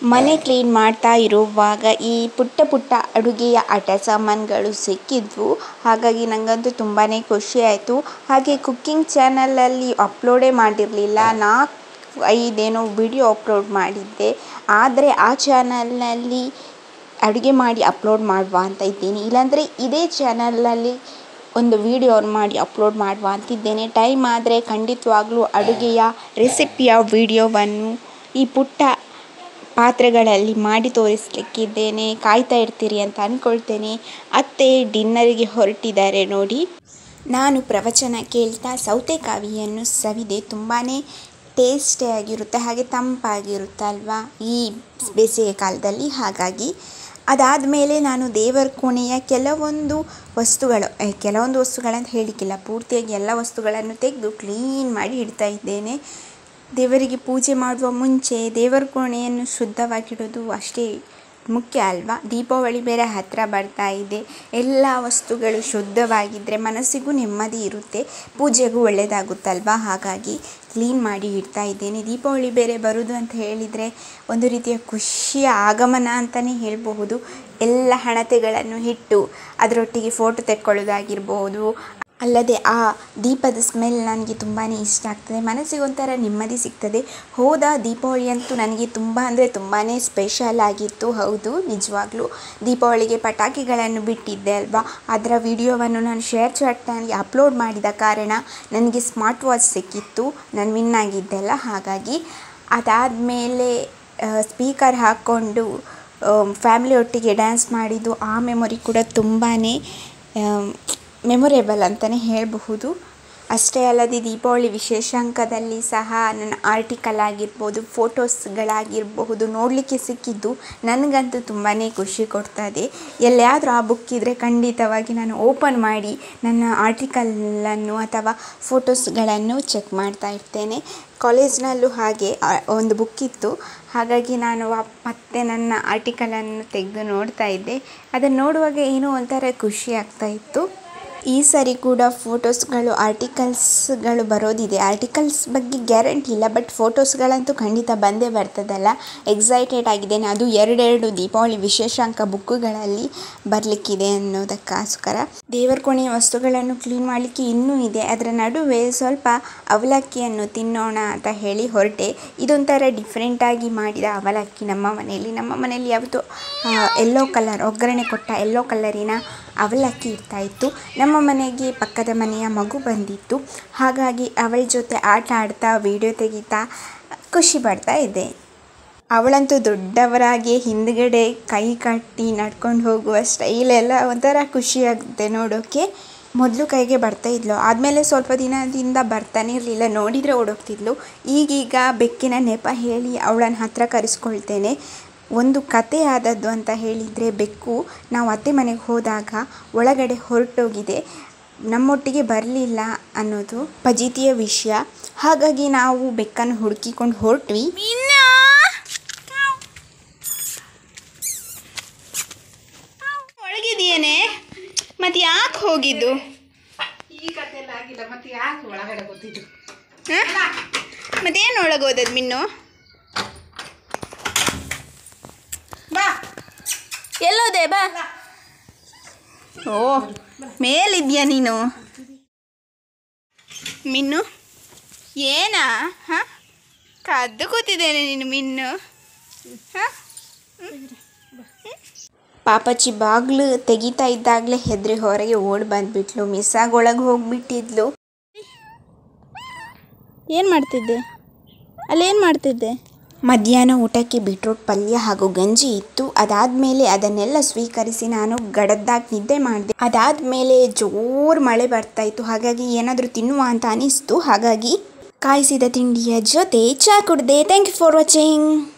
ಮನೆ ಕ್ಲೀನ್ ಮಾಡ್ತಾ ಇರುವಾಗ ಈ ಪುಟ್ಟ ಪುಟ್ಟ ಅಡುಗೆಯ ಆಟ ಸಾಮಾನುಗಳು ಸಿಕ್ಕಿದ್ವು ಹಾಗಾಗಿ ನನಗಂತೂ ತುಂಬಾ ಖುಷಿ ಆಯಿತು ಹಾಗೆ ಕುಕ್ಕಿಂಗ್ ಚಾನಲಲ್ಲಿ ಅಪ್ಲೋಡೇ ಮಾಡಿರಲಿಲ್ಲ ನಾಲ್ಕು ಐದೇನೋ ವಿಡಿಯೋ ಅಪ್ಲೋಡ್ ಮಾಡಿದ್ದೆ ಆದರೆ ಆ ಚಾನಲ್ನಲ್ಲಿ ಅಡುಗೆ ಮಾಡಿ ಅಪ್ಲೋಡ್ ಮಾಡುವ ಅಂತ ಇದ್ದೀನಿ ಇಲ್ಲಾಂದರೆ ಇದೇ ಚಾನಲಲ್ಲಿ ಒಂದು ವಿಡಿಯೋ ಮಾಡಿ ಅಪ್ಲೋಡ್ ಮಾಡುವ ಅಂತಿದ್ದೇನೆ ಟೈಮ್ ಆದರೆ ಖಂಡಿತವಾಗ್ಲೂ ಅಡುಗೆಯ ರೆಸಿಪಿಯ ವಿಡಿಯೋವನ್ನು ಈ ಪುಟ್ಟ ಪಾತ್ರೆಗಳಲ್ಲಿ ಮಾಡಿ ತೋರಿಸಲಿಕ್ಕಿದ್ದೇನೆ ಕಾಯ್ತಾ ಇರ್ತೀರಿ ಅಂತ ಅಂದ್ಕೊಳ್ತೇನೆ ಅತ್ತೆ ಡಿನ್ನರಿಗೆ ಹೊರಟಿದ್ದಾರೆ ನೋಡಿ ನಾನು ಪ್ರವಚನ ಕೇಳ್ತಾ ಸೌತೆಕಾಯಿಯನ್ನು ಸವಿದೆ ತುಂಬಾ ಟೇಸ್ಟಿಯಾಗಿರುತ್ತೆ ಹಾಗೆ ತಂಪಾಗಿರುತ್ತಲ್ವಾ ಈ ಬೇಸಿಗೆ ಕಾಲದಲ್ಲಿ ಹಾಗಾಗಿ ಅದಾದಮೇಲೆ ನಾನು ದೇವರ ಕೋಣೆಯ ಕೆಲವೊಂದು ವಸ್ತುಗಳು ಕೆಲವೊಂದು ವಸ್ತುಗಳಂತ ಹೇಳಲಿಕ್ಕಿಲ್ಲ ಪೂರ್ತಿಯಾಗಿ ಎಲ್ಲ ವಸ್ತುಗಳನ್ನು ತೆಗೆದು ಕ್ಲೀನ್ ಮಾಡಿ ಇಡ್ತಾ ಇದ್ದೇನೆ ದೇವರಿಗೆ ಪೂಜೆ ಮಾಡುವ ಮುಂಚೆ ದೇವರ ಕೋಣೆಯನ್ನು ಶುದ್ಧವಾಗಿಡೋದು ಅಷ್ಟೇ ಮುಖ್ಯ ಅಲ್ವಾ ದೀಪಾವಳಿ ಬೇರೆ ಹತ್ತಿರ ಬರ್ತಾ ಇದೆ ಎಲ್ಲ ವಸ್ತುಗಳು ಶುದ್ಧವಾಗಿದ್ದರೆ ಮನಸ್ಸಿಗೂ ನೆಮ್ಮದಿ ಇರುತ್ತೆ ಪೂಜೆಗೂ ಒಳ್ಳೆಯದಾಗುತ್ತಲ್ವಾ ಹಾಗಾಗಿ ಕ್ಲೀನ್ ಮಾಡಿ ಇಡ್ತಾ ಇದ್ದೇನೆ ದೀಪಾವಳಿ ಬೇರೆ ಬರೋದು ಅಂತ ಹೇಳಿದರೆ ಒಂದು ರೀತಿಯ ಖುಷಿಯ ಆಗಮನ ಅಂತಲೇ ಹೇಳಬಹುದು ಎಲ್ಲ ಹಣತೆಗಳನ್ನು ಇಟ್ಟು ಅದರೊಟ್ಟಿಗೆ ಫೋಟೋ ತೆಕ್ಕೊಳ್ಳೋದಾಗಿರ್ಬೋದು ಅಲ್ಲದೆ ಆ ದೀಪದ ಸ್ಮೆಲ್ ನನಗೆ ತುಂಬಾ ಇಷ್ಟ ಆಗ್ತದೆ ಮನಸ್ಸಿಗೆ ಒಂಥರ ನೆಮ್ಮದಿ ಸಿಗ್ತದೆ ಹೋದ ದೀಪಾವಳಿ ಅಂತೂ ನನಗೆ ತುಂಬ ಅಂದರೆ ತುಂಬಾ ಸ್ಪೆಷಲ್ ಆಗಿತ್ತು ಹೌದು ನಿಜವಾಗ್ಲೂ ದೀಪಾವಳಿಗೆ ಪಟಾಕಿಗಳನ್ನು ಬಿಟ್ಟಿದ್ದೆ ಅಲ್ವಾ ಅದರ ವಿಡಿಯೋವನ್ನು ನಾನು ಶೇರ್ ಚಾಟ್ನಲ್ಲಿ ಅಪ್ಲೋಡ್ ಮಾಡಿದ ಕಾರಣ ನನಗೆ ಸ್ಮಾರ್ಟ್ ವಾಚ್ ಸಿಕ್ಕಿತ್ತು ನಾನು ವಿನ್ ಆಗಿದ್ದೆಲ್ಲ ಹಾಗಾಗಿ ಅದಾದಮೇಲೆ ಸ್ಪೀಕರ್ ಹಾಕ್ಕೊಂಡು ಫ್ಯಾಮಿಲಿ ಒಟ್ಟಿಗೆ ಡ್ಯಾನ್ಸ್ ಮಾಡಿದ್ದು ಆ ಮೆಮೊರಿ ಕೂಡ ತುಂಬಾ ಮೆಮೊರೇಬಲ್ ಅಂತಲೇ ಹೇಳಬಹುದು ಅಷ್ಟೇ ಅಲ್ಲದೆ ದೀಪಾವಳಿ ವಿಶೇಷಾಂಕದಲ್ಲಿ ಸಹ ನನ್ನ ಆರ್ಟಿಕಲ್ ಆಗಿರ್ಬೋದು ಫೋಟೋಸ್ಗಳಾಗಿರಬಹುದು ನೋಡಲಿಕ್ಕೆ ಸಿಕ್ಕಿದ್ದು ನನಗಂತೂ ತುಂಬಾ ಖುಷಿ ಕೊಡ್ತದೆ ಎಲ್ಲಿಯಾದರೂ ಆ ಬುಕ್ ಇದ್ದರೆ ಖಂಡಿತವಾಗಿ ನಾನು ಓಪನ್ ಮಾಡಿ ನನ್ನ ಆರ್ಟಿಕಲನ್ನು ಅಥವಾ ಫೋಟೋಸ್ಗಳನ್ನು ಚೆಕ್ ಮಾಡ್ತಾ ಇರ್ತೇನೆ ಕಾಲೇಜ್ನಲ್ಲೂ ಹಾಗೆ ಒಂದು ಬುಕ್ ಇತ್ತು ಹಾಗಾಗಿ ನಾನು ಮತ್ತೆ ನನ್ನ ಆರ್ಟಿಕಲನ್ನು ತೆಗೆದು ನೋಡ್ತಾ ಇದ್ದೆ ಅದನ್ನು ನೋಡುವಾಗ ಏನೋ ಒಂಥರ ಖುಷಿ ಆಗ್ತಾ ಇತ್ತು ಈ ಸರಿ ಕೂಡ ಫೋಟೋಸ್ಗಳು ಆರ್ಟಿಕಲ್ಸ್ಗಳು ಬರೋದಿದೆ ಆರ್ಟಿಕಲ್ಸ್ ಬಗ್ಗೆ ಗ್ಯಾರಂಟಿ ಇಲ್ಲ ಬಟ್ ಫೋಟೋಸ್ಗಳಂತೂ ಖಂಡಿತ ಬಂದೇ ಬರ್ತದಲ್ಲ ಎಕ್ಸೈಟೆಡ್ ಆಗಿದ್ದೇನೆ ಅದು ಎರಡೆರಡು ದೀಪಾವಳಿ ವಿಶೇಷಾಂಕ ಬುಕ್ಕುಗಳಲ್ಲಿ ಬರಲಿಕ್ಕಿದೆ ಅನ್ನೋದಕ್ಕೋಸ್ಕರ ದೇವರ ಕೋಣೆಯ ವಸ್ತುಗಳನ್ನು ಕ್ಲೀನ್ ಮಾಡಲಿಕ್ಕೆ ಇನ್ನೂ ಇದೆ ಅದರ ನಡುವೆ ಸ್ವಲ್ಪ ಅವಲಕ್ಕಿಯನ್ನು ತಿನ್ನೋಣ ಅಂತ ಹೇಳಿ ಹೊರಟೆ ಇದೊಂಥರ ಡಿಫ್ರೆಂಟಾಗಿ ಮಾಡಿದ ಅವಲಕ್ಕಿ ನಮ್ಮ ಮನೆಯಲ್ಲಿ ನಮ್ಮ ಮನೆಯಲ್ಲಿ ಯಾವತ್ತೂ ಎಲ್ಲೋ ಕಲರ್ ಒಗ್ಗರಣೆ ಕೊಟ್ಟ ಎಲ್ಲೋ ಕಲರಿನ ಅವಲಕ್ಕಿ ಇರ್ತಾ ಇತ್ತು ನಮ್ಮ ಮನೆಗೆ ಪಕ್ಕದ ಮನೆಯ ಮಗು ಬಂದಿತ್ತು ಹಾಗಾಗಿ ಅವಳ ಜೊತೆ ಆಟ ಆಡ್ತಾ ವಿಡಿಯೋ ತೆಗಿತಾ ಖುಷಿ ಪಡ್ತಾ ಇದ್ದೆ ಅವಳಂತೂ ದೊಡ್ಡವರಾಗಿ ಹಿಂದ್ಗಡೆ ಕೈ ಕಟ್ಟಿ ನಡ್ಕೊಂಡು ಹೋಗುವ ಸ್ಟೈಲೆಲ್ಲ ಒಂಥರ ಖುಷಿಯಾಗುತ್ತೆ ನೋಡೋಕ್ಕೆ ಮೊದಲು ಕೈಗೆ ಬರ್ತಾ ಇದ್ಲು ಆದಮೇಲೆ ಸ್ವಲ್ಪ ದಿನದಿಂದ ಬರ್ತಾನೆ ಇರಲಿಲ್ಲ ನೋಡಿದರೆ ಓಡೋಗ್ತಿದ್ಲು ಈಗೀಗ ಬೆಕ್ಕಿನ ನೆಪ ಹೇಳಿ ಅವಳನ್ನ ಹತ್ತಿರ ಕರೆಸ್ಕೊಳ್ತೇನೆ ಒಂದು ಕತೆ ಆದದ್ದು ಅಂತ ಹೇಳಿದರೆ ಬೆಕ್ಕು ನಾವು ಅತ್ತೆ ಮನೆಗೆ ಹೋದಾಗ ಒಳಗಡೆ ಹೊರಟೋಗಿದೆ ನಮ್ಮೊಟ್ಟಿಗೆ ಬರಲಿಲ್ಲ ಅನ್ನೋದು ಫಜೀತಿಯ ವಿಷಯ ಹಾಗಾಗಿ ನಾವು ಬೆಕ್ಕನ್ನು ಹುಡುಕಿಕೊಂಡು ಹೊರಟ್ವಿ ಒಳಗಿದೆಯೇನೆ ಮತ್ತೆ ಯಾಕೆ ಹೋಗಿದ್ದು ಈ ಕತೆ ಎಲ್ಲ ಆಗಿಲ್ಲ ಮತ್ತೆ ಯಾಕೆ ಒಳಗಡೆ ಗೊತ್ತಿದ್ದು ಮತ್ತೇನು ಒಳಗೆ ಹೋದದ್ದು ಮಿನ್ನು ಬಾ ಎಲ್ಲೋದೆ ಬಾ ಓ ಮೇಲಿದ್ಯಾ ನೀನು ಮಿನ್ನು ಏನಾ ಹಾಂ ಕದ್ದು ಕೂತಿದ್ದೇನೆ ನೀನು ಮಿನ್ನು ಹಾಂ ಪಾಪಚ್ಚಿ ಬಾಗ್ಲು ತೆಗಿತಾ ಇದ್ದಾಗಲೇ ಹೆದ್ರಿ ಹೊರಗೆ ಓಡಿ ಬಂದ್ಬಿಟ್ಲು ಮಿಸ್ಸಾಗಿ ಒಳಗೆ ಹೋಗ್ಬಿಟ್ಟಿದ್ಲು ಏನು ಮಾಡ್ತಿದ್ದೆ ಅಲ್ಲೇನು ಮಾಡ್ತಿದ್ದೆ ಮಧ್ಯಾಹ್ನ ಊಟಕ್ಕೆ ಬೀಟ್ರೂಟ್ ಪಲ್ಯ ಹಾಗೂ ಗಂಜಿ ಇತ್ತು ಅದಾದಮೇಲೆ ಅದನ್ನೆಲ್ಲ ಸ್ವೀಕರಿಸಿ ನಾನು ಗಡದ್ದಾಗಿ ನಿದ್ದೆ ಮಾಡಿದೆ ಅದಾದಮೇಲೆ ಜೋರು ಮಳೆ ಬರ್ತಾ ಇತ್ತು ಹಾಗಾಗಿ ಏನಾದರೂ ತಿನ್ನುವ ಅಂತ ಅನಿಸ್ತು ಹಾಗಾಗಿ ಕಾಯಿಸಿದ ತಿಂಡಿಯ ಜೊತೆ ಚಹಾ ಕುಡ್ದೆ ಥ್ಯಾಂಕ್ ಯು ಫಾರ್ ವಾಚಿಂಗ್